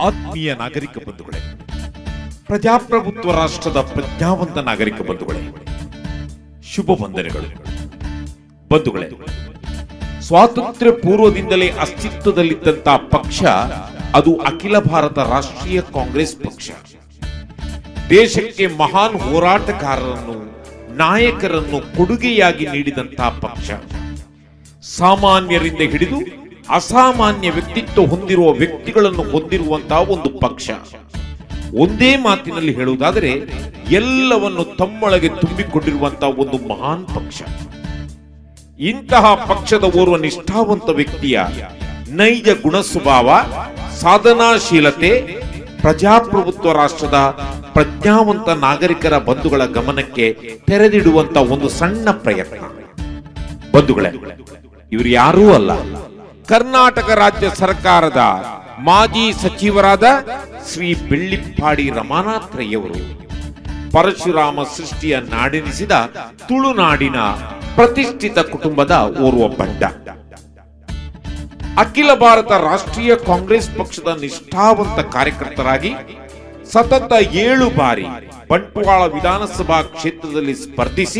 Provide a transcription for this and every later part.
ಆತ್ಮೀಯ ನಾಗರಿಕ ಬಂಧುಗಳೇ ಪ್ರಜಾಪ್ರಭುತ್ವ ರಾಷ್ಟ್ರದ ಪ್ರಜ್ಞಾವಂತ ನಾಗರಿಕ ಬಂಧುಗಳೇ ಶುಭ ವಂದನೆಗಳು ಬಂಧುಗಳೇ ಸ್ವಾತಂತ್ರ್ಯ ಪೂರ್ವದಿಂದಲೇ ಅಸ್ತಿತ್ವದಲ್ಲಿದ್ದಂತಹ ಪಕ್ಷ ಅದು ಅಖಿಲ ಭಾರತ ರಾಷ್ಟ್ರೀಯ ಕಾಂಗ್ರೆಸ್ ಪಕ್ಷ ದೇಶಕ್ಕೆ ಮಹಾನ್ ಹೋರಾಟಗಾರರನ್ನು ನಾಯಕರನ್ನು ಕೊಡುಗೆಯಾಗಿ ನೀಡಿದಂತಹ ಪಕ್ಷ ಸಾಮಾನ್ಯರಿಂದ ಹಿಡಿದು ಅಸಾಮಾನ್ಯ ವ್ಯಕ್ತಿತ್ವ ಹೊಂದಿರುವ ವ್ಯಕ್ತಿಗಳನ್ನು ಹೊಂದಿರುವಂತಹ ಒಂದು ಪಕ್ಷ ಒಂದೇ ಮಾತಿನಲ್ಲಿ ಹೇಳುವುದಾದರೆ ಎಲ್ಲವನ್ನು ತಮ್ಮೊಳಗೆ ತುಂಬಿಕೊಂಡಿರುವಂತಹ ಒಂದು ಮಹಾನ್ ಪಕ್ಷ ಇಂತಹ ಪಕ್ಷದ ಓರ್ವ ನಿಷ್ಠಾವಂತ ವ್ಯಕ್ತಿಯ ನೈಜ ಗುಣ ಸ್ವಭಾವ ಸಾಧನಾಶೀಲತೆ ಪ್ರಜಾಪ್ರಭುತ್ವ ರಾಷ್ಟ್ರದ ಪ್ರಜ್ಞಾವಂತ ನಾಗರಿಕರ ಬಂಧುಗಳ ಗಮನಕ್ಕೆ ತೆರೆದಿಡುವಂತ ಒಂದು ಸಣ್ಣ ಪ್ರಯತ್ನ ಬಂಧುಗಳೇ ಇವರು ಯಾರೂ ಅಲ್ಲ ಕರ್ನಾಟಕ ರಾಜ್ಯ ಸರ್ಕಾರದ ಮಾಜಿ ಸಚಿವರಾದ ಶ್ರೀ ಬೆಳ್ಳಿಪ್ಪಾಡಿ ರಮಾನಾಥ್ರಯ್ಯವರು ಪರಶುರಾಮ ಸೃಷ್ಟಿಯ ನಾಡೆನಿಸಿದ ತುಳುನಾಡಿನ ಪ್ರತಿಷ್ಠಿತ ಕುಟುಂಬದ ಓರ್ವ ಬಂಡ ಅಖಿಲ ಭಾರತ ರಾಷ್ಟ್ರೀಯ ಕಾಂಗ್ರೆಸ್ ಪಕ್ಷದ ನಿಷ್ಠಾವಂತ ಕಾರ್ಯಕರ್ತರಾಗಿ ಸತತ ಏಳು ಬಾರಿ ಬಂಟ್ವಾಳ ವಿಧಾನಸಭಾ ಕ್ಷೇತ್ರದಲ್ಲಿ ಸ್ಪರ್ಧಿಸಿ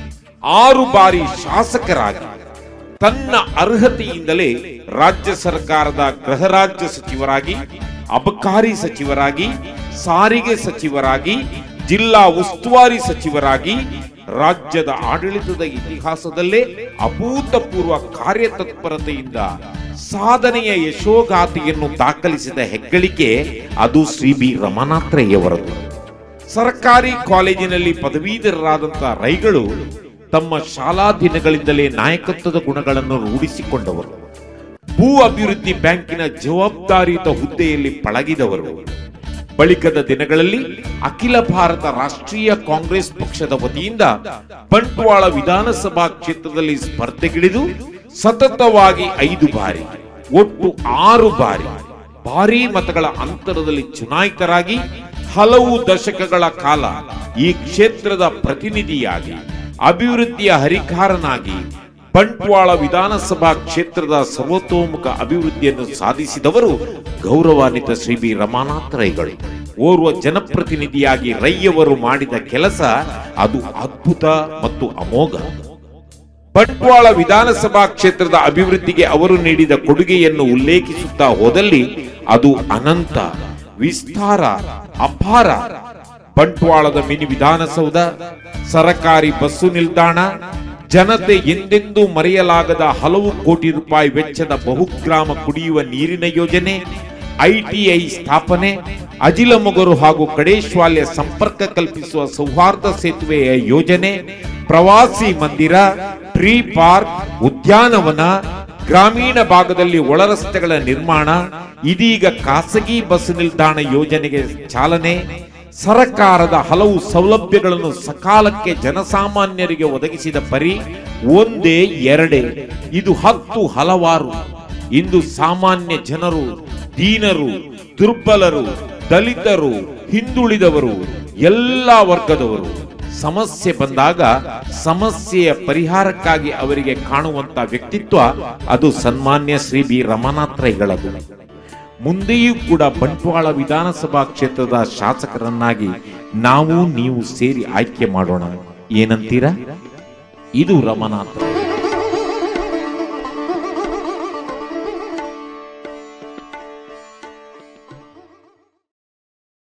ಆರು ಬಾರಿ ಶಾಸಕರಾಗಿ ತನ್ನ ಅರ್ಹತೆಯಿಂದಲೇ ರಾಜ್ಯ ಸರ್ಕಾರದ ಗೃಹ ರಾಜ್ಯ ಸಚಿವರಾಗಿ ಅಬಕಾರಿ ಸಚಿವರಾಗಿ ಸಾರಿಗೆ ಸಚಿವರಾಗಿ ಜಿಲ್ಲಾ ಉಸ್ತುವಾರಿ ಸಚಿವರಾಗಿ ರಾಜ್ಯದ ಆಡಳಿತದ ಇತಿಹಾಸದಲ್ಲೇ ಅಭೂತಪೂರ್ವ ಕಾರ್ಯತತ್ಪರತೆಯಿಂದ ಸಾಧನೆಯ ಯಶೋಗಾಥೆಯನ್ನು ದಾಖಲಿಸಿದ ಹೆಗ್ಗಳಿಕೆ ಅದು ಶ್ರೀ ಬಿ ರಮನಾಥ್ರಯ್ಯವರದು ಸರ್ಕಾರಿ ಕಾಲೇಜಿನಲ್ಲಿ ಪದವೀಧರರಾದಂತಹ ರೈಗಳು ತಮ್ಮ ಶಾಲಾ ದಿನಗಳಿಂದಲೇ ನಾಯಕತ್ವದ ಗುಣಗಳನ್ನು ರೂಢಿಸಿಕೊಂಡವರು ಭೂ ಅಭಿವೃದ್ಧಿ ಬ್ಯಾಂಕಿನ ಜವಾಬ್ದಾರಿಯುತ ಹುದ್ದೆಯಲ್ಲಿ ಪಳಗಿದವರು ಬಳಿಕದ ದಿನಗಳಲ್ಲಿ ಅಖಿಲ ಭಾರತ ರಾಷ್ಟ್ರೀಯ ಕಾಂಗ್ರೆಸ್ ಪಕ್ಷದ ವತಿಯಿಂದ ಬಂಟ್ವಾಳ ವಿಧಾನಸಭಾ ಕ್ಷೇತ್ರದಲ್ಲಿ ಸ್ಪರ್ಧೆಗಿಳಿದು ಸತತವಾಗಿ ಐದು ಬಾರಿ ಒಟ್ಟು ಆರು ಬಾರಿ ಭಾರೀ ಮತಗಳ ಅಂತರದಲ್ಲಿ ಚುನಾಯಿತರಾಗಿ ಹಲವು ದಶಕಗಳ ಕಾಲ ಈ ಕ್ಷೇತ್ರದ ಪ್ರತಿನಿಧಿಯಾಗಿ ಅಭಿವೃದ್ಧಿಯ ಹರಿಕಾರನಾಗಿ ಬಂಟ್ವಾಳ ವಿಧಾನಸಭಾ ಕ್ಷೇತ್ರದ ಸರ್ವತೋಮುಖ ಅಭಿವೃದ್ಧಿಯನ್ನು ಸಾಧಿಸಿದವರು ಗೌರವಾನ್ವಿತ ಶ್ರೀ ಬಿ ರಮಾನಾಥ್ ರೈಗಳು ಓರ್ವ ಜನಪ್ರತಿನಿಧಿಯಾಗಿ ರೈಯವರು ಮಾಡಿದ ಕೆಲಸ ಅದು ಅದ್ಭುತ ಮತ್ತು ಅಮೋಘ ಬಂಟ್ವಾಳ ವಿಧಾನಸಭಾ ಕ್ಷೇತ್ರದ ಅಭಿವೃದ್ಧಿಗೆ ಅವರು ನೀಡಿದ ಕೊಡುಗೆಯನ್ನು ಉಲ್ಲೇಖಿಸುತ್ತಾ ಹೋದಲ್ಲಿ ಅದು ಅನಂತ ವಿಸ್ತಾರ ಅಪಾರ ಬಂಟ್ವಾಳದ ಮಿನಿ ವಿಧಾನಸೌಧ ಸರಕಾರಿ ಬಸ್ಸು ನಿಲ್ದಾಣ ಜನತೆ ಎಂದೆಂದೂ ಮರೆಯಲಾಗದ ಹಲವು ಕೋಟಿ ರೂಪಾಯಿ ವೆಚ್ಚದ ಬಹುಗ್ರಾಮ ಕುಡಿಯುವ ನೀರಿನ ಯೋಜನೆ ಐಟಿಐ ಸ್ಥಾಪನೆ ಅಜಿಲಮೊಗರು ಹಾಗೂ ಕಡೇಶ್ವಾಲ್ಯ ಸಂಪರ್ಕ ಕಲ್ಪಿಸುವ ಸೌಹಾರ್ದ ಸೇತುವೆಯ ಯೋಜನೆ ಪ್ರವಾಸಿ ಮಂದಿರ ಟ್ರೀ ಪಾರ್ಕ್ ಉದ್ಯಾನವನ ಗ್ರಾಮೀಣ ಭಾಗದಲ್ಲಿ ಒಳರಸ್ತೆಗಳ ನಿರ್ಮಾಣ ಇದೀಗ ಖಾಸಗಿ ಬಸ್ ನಿಲ್ದಾಣ ಯೋಜನೆಗೆ ಚಾಲನೆ ಸರಕಾರದ ಹಲವು ಸೌಲಭ್ಯಗಳನ್ನು ಸಕಾಲಕ್ಕೆ ಜನಸಾಮಾನ್ಯರಿಗೆ ಒದಗಿಸಿದ ಪರಿ ಒಂದೇ ಎರಡೇ ಇದು ಹತ್ತು ಹಲವಾರು ಇಂದು ಸಾಮಾನ್ಯ ಜನರು ದೀನರು ದುರ್ಬಲರು ದಲಿತರು ಹಿಂದುಳಿದವರು ಎಲ್ಲ ವರ್ಗದವರು ಸಮಸ್ಯೆ ಬಂದಾಗ ಸಮಸ್ಯೆಯ ಪರಿಹಾರಕ್ಕಾಗಿ ಅವರಿಗೆ ಕಾಣುವಂತ ವ್ಯಕ್ತಿತ್ವ ಅದು ಸನ್ಮಾನ್ಯ ಶ್ರೀ ಬಿ ರಮನಾಥ್ರೈಗಳದು ಮುಂದೆಯೂ ಕೂಡ ಬಂಟ್ವಾಳ ವಿಧಾನಸಭಾ ಕ್ಷೇತ್ರದ ಶಾಸಕರನ್ನಾಗಿ ನಾವು ನೀವು ಸೇರಿ ಆಯ್ಕೆ ಮಾಡೋಣ ಏನಂತೀರಾ ಇದು ರಮನಾಥ್